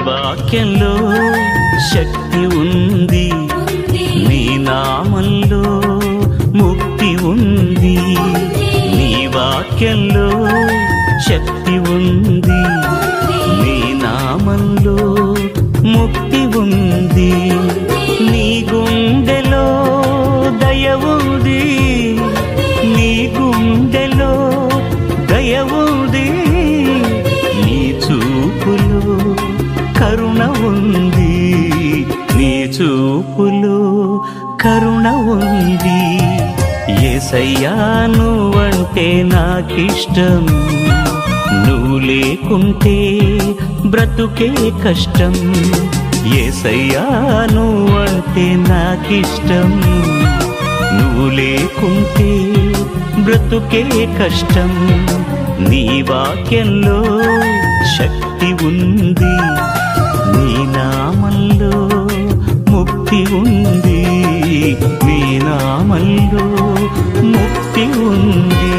వాక్యంలో శక్తి ఉంది నీ నామంలో ముక్తి ఉంది నీ వాక్యంలో శక్తి ఉంది నీ నామంలో ముక్తి ఉంది నీ గుండెలో దయ ఉంది నీ గుండెలో దయ ఉంది నీ చూపులో కరుణ ఉంది నీ చూపులో కరుణ ఉంది ఏసయ్యా నువ్వంటే నాకిష్టం నువ్వు లేకుంటే బ్రతుకే కష్టం ఏసయ్యా నువ్వంటే నాకిష్టం నువ్వు లేకుంటే బ్రతుకే కష్టం నీ వాక్యంలో శక్తి ఉంది నీ నామంలో ముక్తి ఉంది నీ నామంలో ముక్తి ఉంది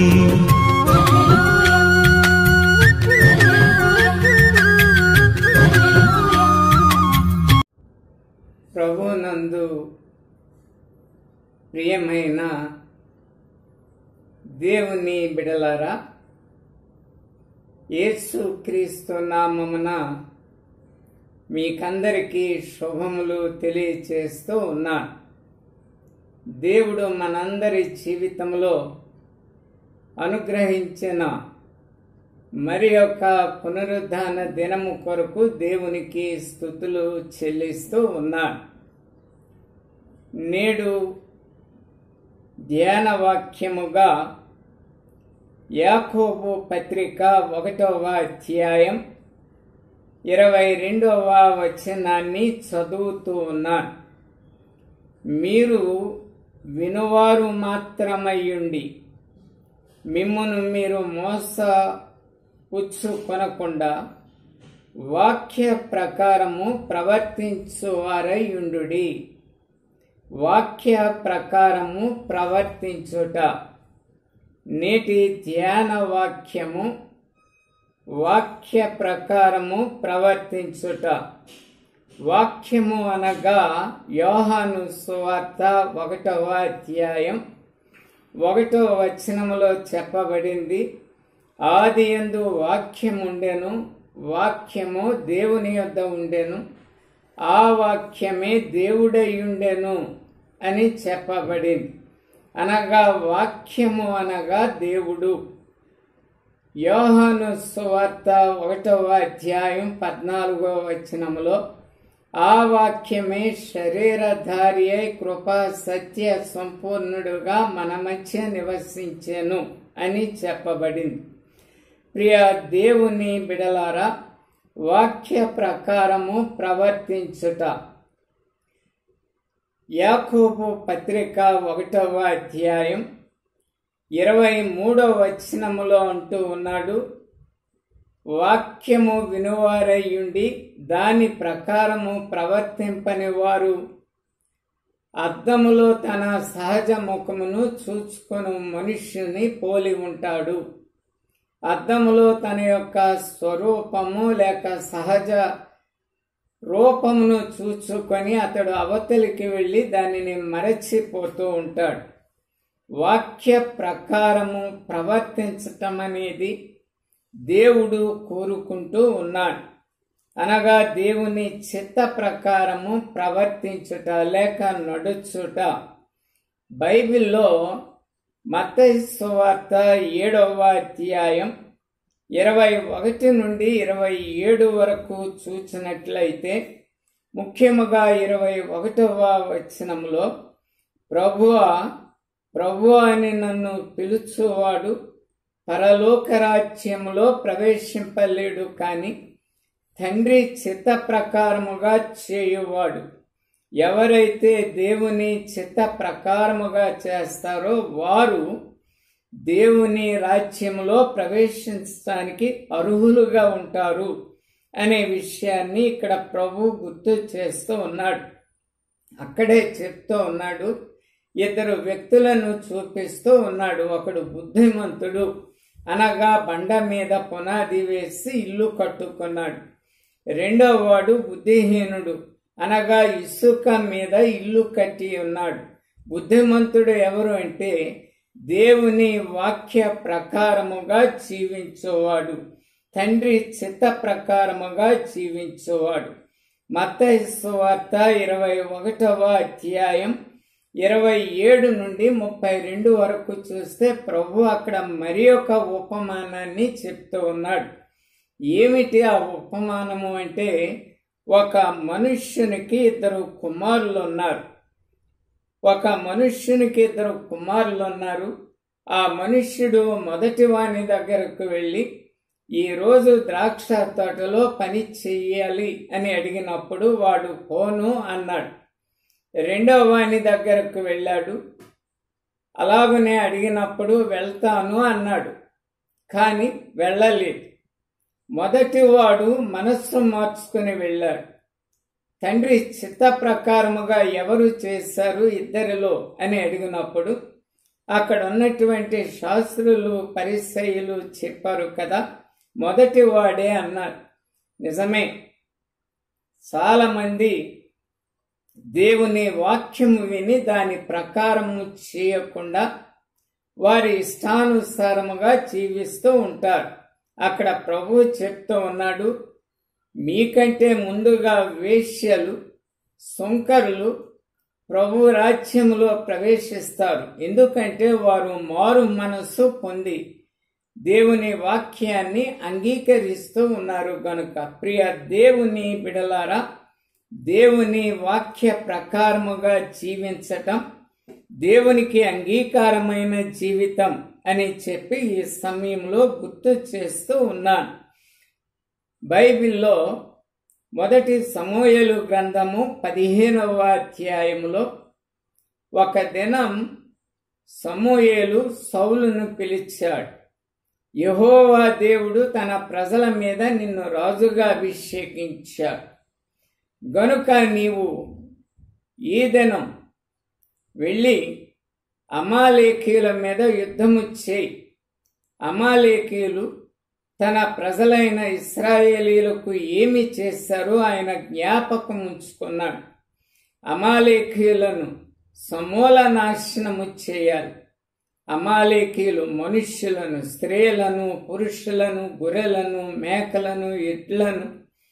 ప్రభునందు ప్రియమైన దేవుని బిడలారా యేసు క్రీస్తు నామమున మీకందరికీ శుభములు తెలియచేస్తూ ఉన్నాను దేవుడు మనందరి జీవితంలో అనుగ్రహించిన మరి యొక్క పునరుద్ధాన దినము కొరకు దేవునికి స్థుతులు చెల్లిస్తూ ఉన్నాను నేడు ధ్యాన వాక్యముగా యాకోబు పత్రిక ఒకటవ అధ్యాయం ఇరవై రెండవ వచనాన్ని చదువుతూ ఉన్నాను మీరు వినువారు మాత్రమయ్యుండి మిమ్మును మీరు మోస పుచ్చుకొనకుండా వాక్య ప్రకారము ప్రవర్తించువారై ఉండుడి వాక్య ప్రకారము ప్రవర్తించుట నేటి ధ్యాన వాక్యము వాక్య ప్రకారము ప్రవర్తించుట వాక్యము అనగా యోహాను సువార్త ఒకటవ అధ్యాయం ఒకటో వచనములో చెప్పబడింది ఆది యందు వాక్యం ఉండెను వాక్యము దేవుని యొద్ద ఉండెను ఆ వాక్యమే దేవుడై ఉండెను అని చెప్పబడింది అనగా వాక్యము అనగా దేవుడు యోహాను సువార్త ఒకటవ అధ్యాయం పద్నాలుగో వచనములో ఆ వాక్యమే శరీరధారి అయి కృపా సత్య సంపూర్ణుడుగా మన మధ్య నివసించెను అని చెప్పబడింది ప్రియ దేవుని బిడలారా వాక్య ప్రకారము ప్రవర్తించుట యాకోబు పత్రిక ఒకటవ అధ్యాయం ఇరవై మూడవ వచనములో అంటూ ఉన్నాడు వాక్యము వినువారయ్యుండి దాని ప్రకారము ప్రవర్తింపని వారు అద్దములో తన సహజ ముఖమును చూచుకొను మనుష్యుని పోలి ఉంటాడు అద్దములో తన యొక్క స్వరూపము లేక సహజ రూపమును చూచుకొని అతడు అవతలికి వెళ్ళి దానిని మరచిపోతూ ఉంటాడు వాక్య ప్రకారము ప్రవర్తించటం అనేది దేవుడు కోరుకుంటూ ఉన్నాడు అనగా దేవుని చిత్త ప్రకారము ప్రవర్తించుట లేక నడుచుట బైబిల్లో మత్తయి సువార్త ఏడవ అధ్యాయం ఇరవై ఒకటి నుండి ఇరవై ఏడు వరకు చూచినట్లయితే ముఖ్యముగా ఇరవై ఒకటవ వచనంలో ప్రభువ ప్రభు అని నన్ను పిలుచువాడు పరలోక రాజ్యములో ప్రవేశింపలేడు కాని తండ్రి చిత్త ప్రకారముగా చేయువాడు ఎవరైతే దేవుని చిత్త ప్రకారముగా చేస్తారో వారు దేవుని రాజ్యంలో ప్రవేశించడానికి అర్హులుగా ఉంటారు అనే విషయాన్ని ఇక్కడ ప్రభు గుర్తు చేస్తూ ఉన్నాడు అక్కడే చెప్తూ ఉన్నాడు ఇద్దరు వ్యక్తులను చూపిస్తూ ఉన్నాడు ఒకడు బుద్ధిమంతుడు అనగా బండ మీద పునాది వేసి ఇల్లు కట్టుకున్నాడు రెండవ వాడు బుద్ధిహీనుడు అనగా ఇసుక మీద ఇల్లు కట్టి ఉన్నాడు బుద్ధిమంతుడు ఎవరు అంటే దేవుని వాక్య ప్రకారముగా జీవించేవాడు తండ్రి చిత్త ప్రకారముగా జీవించేవాడు మత్తయి వార్త ఇరవై ఒకటవ అధ్యాయం ఇరవై ఏడు నుండి ముప్పై రెండు వరకు చూస్తే ప్రభు అక్కడ మరి ఒక ఉపమానాన్ని చెప్తూ ఉన్నాడు ఏమిటి ఆ ఉపమానము అంటే ఒక మనుష్యునికి ఇద్దరు కుమారులు ఉన్నారు ఒక మనుష్యునికి ఇద్దరు కుమారులు ఉన్నారు ఆ మనుష్యుడు మొదటి వాని దగ్గరకు వెళ్ళి ఈ రోజు ద్రాక్ష తోటలో పని చెయ్యాలి అని అడిగినప్పుడు వాడు పోను అన్నాడు రెండవ వాని దగ్గరకు వెళ్ళాడు అలాగనే అడిగినప్పుడు వెళ్తాను అన్నాడు కానీ వెళ్ళలేదు మొదటి వాడు మనస్సు మార్చుకుని వెళ్ళాడు తండ్రి చిత్త ప్రకారముగా ఎవరు చేశారు ఇద్దరిలో అని అడిగినప్పుడు అక్కడ ఉన్నటువంటి శాస్త్రులు పరిసయులు చెప్పారు కదా మొదటి వాడే అన్నారు నిజమే చాలా మంది దేవుని వాక్యము విని దాని ప్రకారము చేయకుండా వారి ఇష్టానుసారముగా జీవిస్తూ ఉంటారు అక్కడ ప్రభు చెప్తూ ఉన్నాడు మీకంటే ముందుగా వేశ్యలు సుంకరులు ప్రభు రాజ్యములో ప్రవేశిస్తారు ఎందుకంటే వారు మారు మనస్సు పొంది దేవుని వాక్యాన్ని అంగీకరిస్తూ ఉన్నారు గనుక ప్రియ దేవుని బిడలారా దేవుని వాక్య ప్రకారముగా జీవించటం దేవునికి అంగీకారమైన జీవితం అని చెప్పి ఈ సమయంలో గుర్తు చేస్తూ ఉన్నాను బైబిల్లో మొదటి సమూహలు గ్రంథము పదిహేనవ అధ్యాయములో ఒక దినం సమూయేలు సౌలును పిలిచాడు యహోవా దేవుడు తన ప్రజల మీద నిన్ను రాజుగా అభిషేకించాడు గనుక నీవు ఈ దినం వెళ్ళి అమాలేకీయుల మీద యుద్ధము చేయి అమాలేకీయులు తన ప్రజలైన ఇస్రాయేలీలకు ఏమి చేశారో ఆయన జ్ఞాపకం ఉంచుకున్నాడు అమాలేకీయులను సమూల నాశనము చేయాలి అమాలేకీయులు మనుష్యులను స్త్రీలను పురుషులను గొర్రెలను మేకలను ఎడ్లను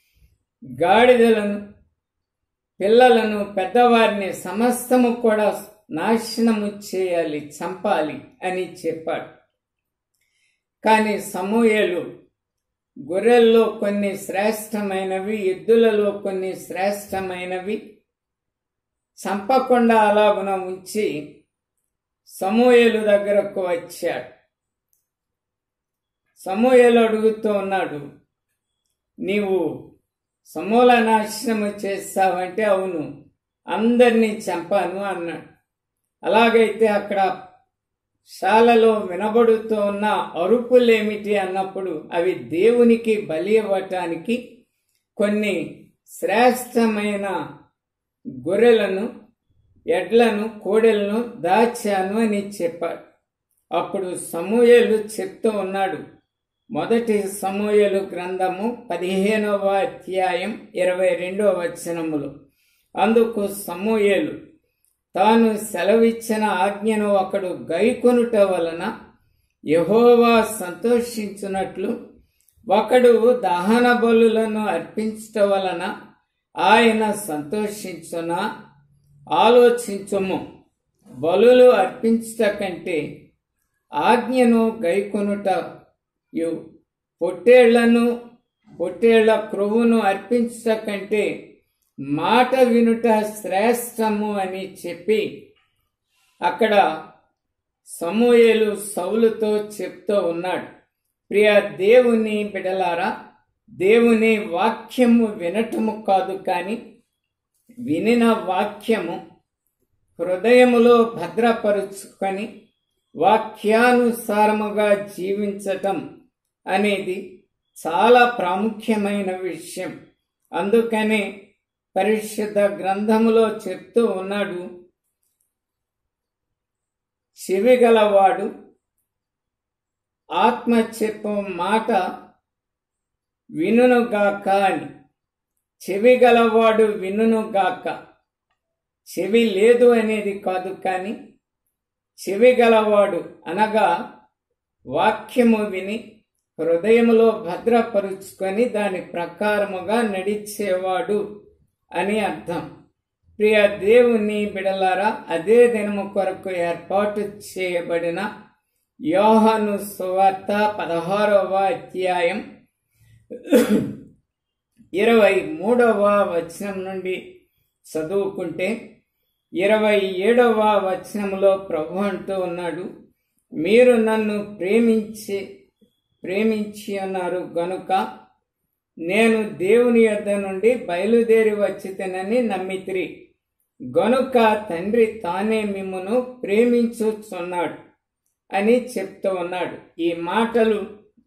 గాడిదలను పిల్లలను పెద్దవారిని సమస్తము కూడా నాశనము చేయాలి చంపాలి అని చెప్పాడు కానీ సమూహలు గొర్రెల్లో కొన్ని శ్రేష్టమైనవి ఎద్దులలో కొన్ని శ్రేష్టమైనవి చంపకుండా అలాగున ఉంచి సమూహలు దగ్గరకు వచ్చాడు సమూహలు అడుగుతూ ఉన్నాడు నీవు సమూల నాశనము చేస్తావంటే అవును అందరినీ చంపాను అన్నాడు అలాగైతే అక్కడ శాలలో వినబడుతూ ఉన్న అరుపులేమిటి అన్నప్పుడు అవి దేవునికి బలి ఇవ్వటానికి కొన్ని శ్రేష్టమైన గొర్రెలను ఎడ్లను కోడెలను దాచాను అని చెప్పాడు అప్పుడు సమూహలు చెప్తూ ఉన్నాడు మొదటి సమూహలు గ్రంథము పదిహేనవ అధ్యాయం ఇరవై రెండవ వచనములు అందుకు సమూహలు తాను సెలవిచ్చిన ఆజ్ఞను ఒకడు గైకొనుట వలన యహోవా సంతోషించున్నట్లు ఒకడు దహన బలులను అర్పించట వలన ఆయన సంతోషించునా ఆలోచించుము బలులు అర్పించుట కంటే ఆజ్ఞను గైకొనుట పొట్టేళ్లను పొట్టేళ్ల క్రొవ్వును అర్పించుట కంటే మాట వినుట శ్రేష్టము అని చెప్పి అక్కడ సమూహలు సౌలుతో చెప్తూ ఉన్నాడు ప్రియ దేవుని బిడలారా దేవుని వాక్యము వినటము కాదు కానీ వినిన వాక్యము హృదయములో భద్రపరుచుకొని వాక్యానుసారముగా జీవించటం అనేది చాలా ప్రాముఖ్యమైన విషయం అందుకనే పరిశుద్ధ గ్రంథములో చెప్తూ ఉన్నాడు చెవిగలవాడు ఆత్మ చెప్పు మాట వినుగాక అని చెవి గలవాడు వినును గాక చెవి లేదు అనేది కాదు కానీ చెవి గలవాడు అనగా వాక్యము విని హృదయములో భద్రపరుచుకొని దాని ప్రకారముగా నడిచేవాడు అని అర్థం ప్రియ దేవుని బిడలారా అదే దినము కొరకు ఏర్పాటు చేయబడిన యోహాను సువార్త పదహారవ అధ్యాయం ఇరవై మూడవ వచనం నుండి చదువుకుంటే ఇరవై ఏడవ వచనంలో ప్రభు అంటూ ఉన్నాడు మీరు నన్ను ప్రేమించి ప్రేమించి అన్నారు గనుక నేను దేవుని యొద్ద నుండి బయలుదేరి వచ్చితనని నమ్మితిరి గనుక తండ్రి తానే మిమ్మును ప్రేమించుచున్నాడు అని చెప్తూ ఉన్నాడు ఈ మాటలు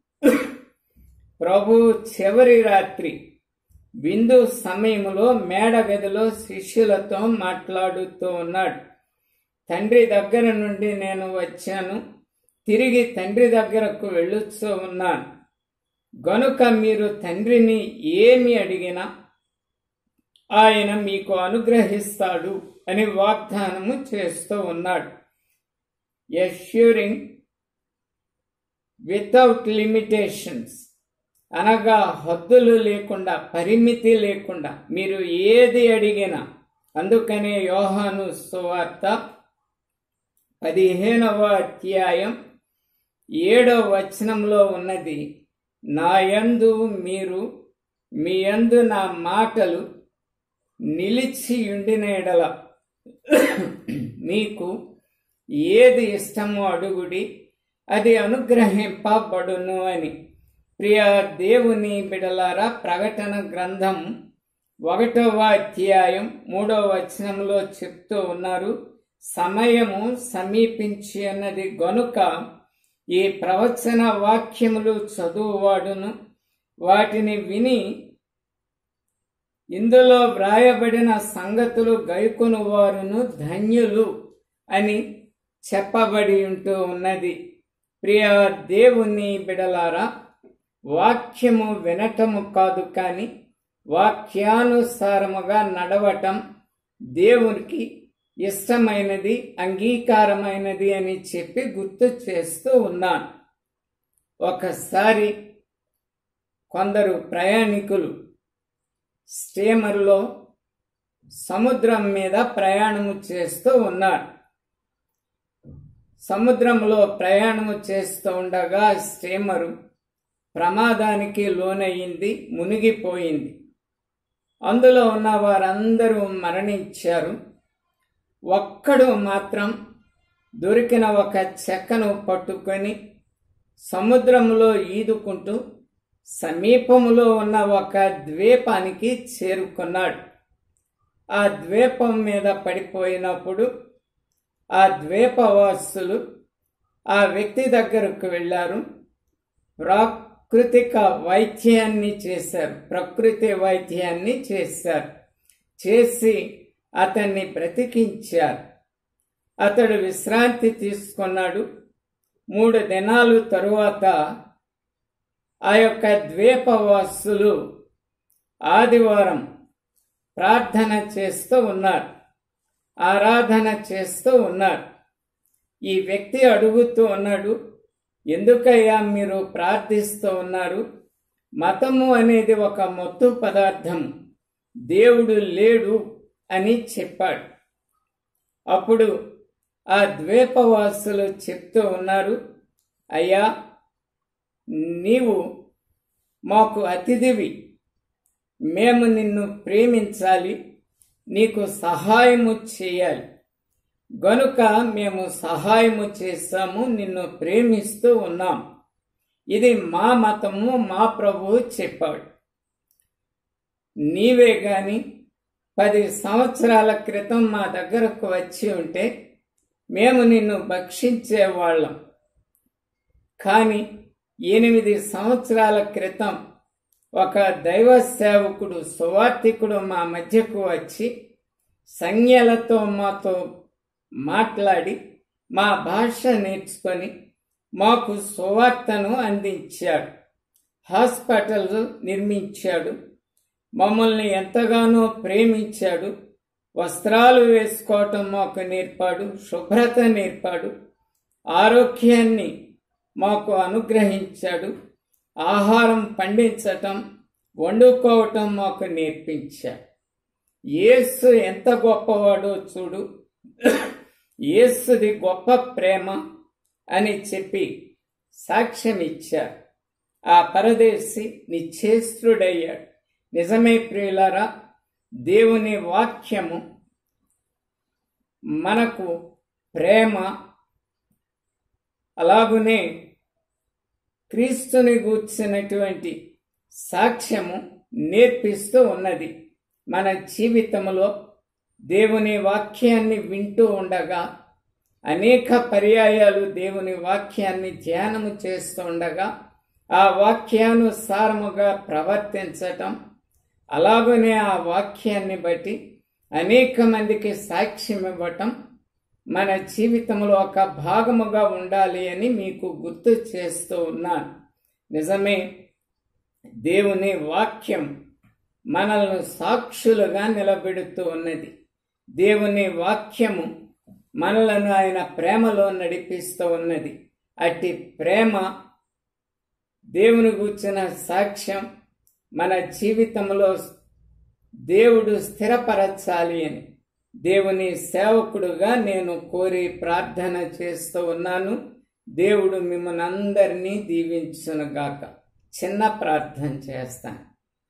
ప్రభు చివరి రాత్రి విందు సమయంలో మేడగదిలో శిష్యులతో మాట్లాడుతూ ఉన్నాడు తండ్రి దగ్గర నుండి నేను వచ్చాను తిరిగి తండ్రి దగ్గరకు వెళ్ళుతూ ఉన్నాను గనుక మీరు తండ్రిని ఏమి అడిగినా ఆయన మీకు అనుగ్రహిస్తాడు అని వాగ్దానము చేస్తూ ఉన్నాడు ఎష్యూరింగ్ వితౌట్ లిమిటేషన్స్ అనగా హద్దులు లేకుండా పరిమితి లేకుండా మీరు ఏది అడిగినా అందుకనే యోహాను సువార్త పదిహేనవ అధ్యాయం ఏడవ వచనంలో ఉన్నది నా యందు మీరు మీ యందు నా మాటలు నిలిచి ఉండిన ఎడల మీకు ఏది ఇష్టమో అడుగుడి అది అనుగ్రహింపబడును అని ప్రియ దేవుని బిడలారా ప్రకటన గ్రంథం ఒకటవ అధ్యాయం మూడవ వచనంలో చెప్తూ ఉన్నారు సమయము సమీపించి అన్నది గనుక ఈ ప్రవచన వాక్యములు చదువువాడును వాటిని విని ఇందులో వ్రాయబడిన సంగతులు గైకొను వారును ధన్యులు అని చెప్పబడి ఉంటూ ఉన్నది ప్రియ దేవుని బిడలారా వాక్యము వినటము కాదు కానీ వాక్యానుసారముగా నడవటం దేవునికి ఇష్టమైనది అంగీకారమైనది అని చెప్పి గుర్తు చేస్తూ ఉన్నాను ఒకసారి కొందరు ప్రయాణికులు స్టీమర్లో సముద్రం మీద ప్రయాణము చేస్తూ ఉన్నారు సముద్రంలో ప్రయాణము చేస్తూ ఉండగా స్టీమరు ప్రమాదానికి లోనయ్యింది మునిగిపోయింది అందులో ఉన్న వారందరూ మరణించారు ఒక్కడు మాత్రం దొరికిన ఒక చెక్కను పట్టుకొని సముద్రంలో ఈదుకుంటూ సమీపంలో ఉన్న ఒక ద్వీపానికి చేరుకున్నాడు ఆ ద్వీపం మీద పడిపోయినప్పుడు ఆ ద్వీపవాసులు ఆ వ్యక్తి దగ్గరకు వెళ్ళారు ప్రాకృతిక వైద్యాన్ని చేశారు ప్రకృతి వైద్యాన్ని చేశారు చేసి అతన్ని బ్రతికించారు అతడు విశ్రాంతి తీసుకున్నాడు మూడు దినాలు తరువాత ఆ యొక్క ద్వీపవాసులు ఆదివారం ప్రార్థన చేస్తూ ఉన్నారు ఆరాధన చేస్తూ ఉన్నారు ఈ వ్యక్తి అడుగుతూ ఉన్నాడు ఎందుకయ్యా మీరు ప్రార్థిస్తూ ఉన్నారు మతము అనేది ఒక మొత్తు పదార్థం దేవుడు లేడు అని చెప్పాడు అప్పుడు ఆ ద్వీపవాసులు చెప్తూ ఉన్నారు అయ్యా నీవు మాకు అతిథివి మేము నిన్ను ప్రేమించాలి నీకు సహాయము చేయాలి గనుక మేము సహాయము చేస్తాము నిన్ను ప్రేమిస్తూ ఉన్నాం ఇది మా మతము మా ప్రభువు చెప్పాడు నీవే గాని పది సంవత్సరాల క్రితం మా దగ్గరకు వచ్చి ఉంటే మేము నిన్ను భక్షించేవాళ్ళం కానీ ఎనిమిది సంవత్సరాల క్రితం ఒక దైవ సేవకుడు సువార్థికుడు మా మధ్యకు వచ్చి సంజ్ఞలతో మాతో మాట్లాడి మా భాష నేర్చుకొని మాకు సువార్తను అందించాడు హాస్పిటల్ నిర్మించాడు మమ్మల్ని ఎంతగానో ప్రేమించాడు వస్త్రాలు వేసుకోవటం మాకు నేర్పాడు శుభ్రత నేర్పాడు ఆరోగ్యాన్ని మాకు అనుగ్రహించాడు ఆహారం పండించటం వండుకోవటం మాకు నేర్పించాడు యేసు ఎంత గొప్పవాడో చూడు యేసుది గొప్ప ప్రేమ అని చెప్పి సాక్ష్యం ఇచ్చారు ఆ పరదేశి నిశ్చేష్టుడయ్యాడు నిజమే ప్రియులారా దేవుని వాక్యము మనకు ప్రేమ అలాగునే క్రీస్తుని గూర్చినటువంటి సాక్ష్యము నేర్పిస్తూ ఉన్నది మన జీవితంలో దేవుని వాక్యాన్ని వింటూ ఉండగా అనేక పర్యాయాలు దేవుని వాక్యాన్ని ధ్యానము చేస్తూ ఉండగా ఆ వాక్యానుసారముగా ప్రవర్తించటం అలాగనే ఆ వాక్యాన్ని బట్టి అనేక మందికి సాక్ష్యం ఇవ్వటం మన జీవితంలో ఒక భాగముగా ఉండాలి అని మీకు గుర్తు చేస్తూ ఉన్నాను నిజమే దేవుని వాక్యం మనల్ని సాక్షులుగా నిలబెడుతూ ఉన్నది దేవుని వాక్యము మనలను ఆయన ప్రేమలో నడిపిస్తూ ఉన్నది అట్టి ప్రేమ దేవుని గూర్చిన సాక్ష్యం మన జీవితంలో దేవుడు స్థిరపరచాలి అని దేవుని సేవకుడుగా నేను కోరి ప్రార్థన చేస్తూ ఉన్నాను దేవుడు మిమ్మల్ని అందరినీ దీవించునుగాక చిన్న ప్రార్థన చేస్తాను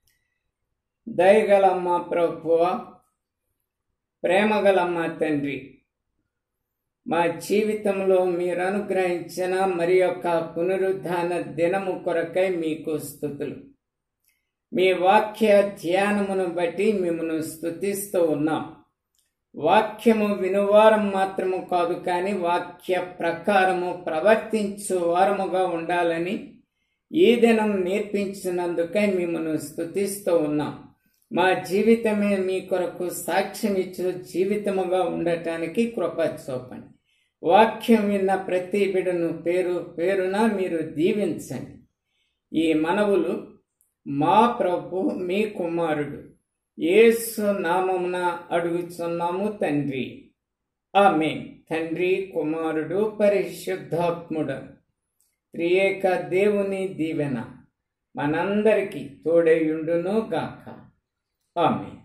దయగలమ్మ ప్రభువ ప్రేమగలమ్మ తండ్రి మా జీవితంలో మీరు అనుగ్రహించిన మరి యొక్క పునరుద్ధాన దినము కొరకై మీకు స్థుతులు మీ వాక్య ధ్యానమును బట్టి మిమ్మను స్థుతిస్తూ ఉన్నాం వాక్యము వినువారం మాత్రము కాదు కానీ వాక్య ప్రకారము ప్రవర్తించు వారముగా ఉండాలని ఈ దినం నేర్పించినందుకై మిమ్మను స్థుతిస్తూ ఉన్నాం మా జీవితమే మీ కొరకు సాక్ష్యం ఇచ్చు జీవితముగా ఉండటానికి కృప చూపండి వాక్యం విన్న ప్రతి బిడను పేరు పేరున మీరు దీవించండి ఈ మనవులు మా ప్రభు మీ కుమారుడు యేసు నామమున అడుగుచున్నాము తండ్రి ఆమె తండ్రి కుమారుడు పరిశుద్ధాత్ముడు త్రియేక దేవుని దీవెన మనందరికీ తోడయుండును గాక ఆమె